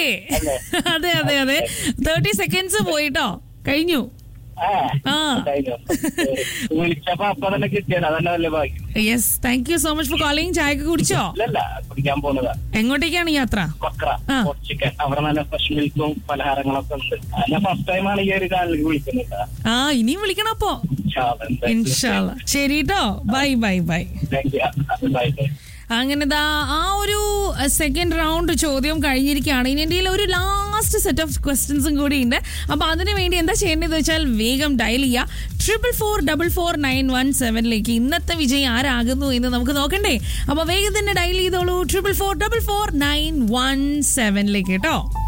അല്ലേ? അതെ അതെ അതെ തേർട്ടി സെക്കൻഡ്സ് പോയിട്ടോ കഴിഞ്ഞു ആ ആ കഴിഞ്ഞു. വിളിച്ചപ്പോ അപ്പൊ തന്നെ കിട്ടിയത് അതന്നെ വലിയ ഭാഗ്യം yes thank you so much for calling ചായക്ക് കുടിച്ചോ ഇല്ലല്ല കുടിക്കാൻ പോകുന്നതാ എങ്ങോട്ടേക്കാണ് യാത്ര കൊക്ര ആ. ഹോട്ട് ചിക്കൻ അവിടെ നല്ല ഫ്രഷ് മിൽക്കും പലഹാരങ്ങളൊക്കെ ഉണ്ട് ആ, ഞാൻ ഫസ്റ്റ് ടൈമാണ് ഈ ഒരു ചാനലിൽ വിളിക്കുന്നത് ആ ഇനിയും വിളിക്കണം അപ്പോ ഇൻഷാല്ല ശരി കേട്ടോ bye bye bye bye bye അങ്ങനെ ദാ ആ ഒരു സെക്കൻഡ് റൗണ്ട് ചോദ്യം കഴിഞ്ഞിരിക്കുകയാണ് ഇനി എൻ്റെ ഒരു ലാസ്റ്റ് സെറ്റ് ഓഫ് ക്വസ്റ്റ്യൻസും കൂടി ഉണ്ട് അപ്പൊ അതിനു വേണ്ടി എന്താ ചെയ്യേണ്ടതെന്ന് വെച്ചാൽ വേഗം ഡയൽ ചെയ്യുക triple four double four nine one സെവനിലേക്ക് ഇന്നത്തെ വിജയം ആരാകുന്നു എന്ന് നമുക്ക് നോക്കണ്ടേ അപ്പൊ വേഗം തന്നെ ഡയൽ ചെയ്തോളൂ triple four double four nine one സെവനിലേക്ക് കേട്ടോ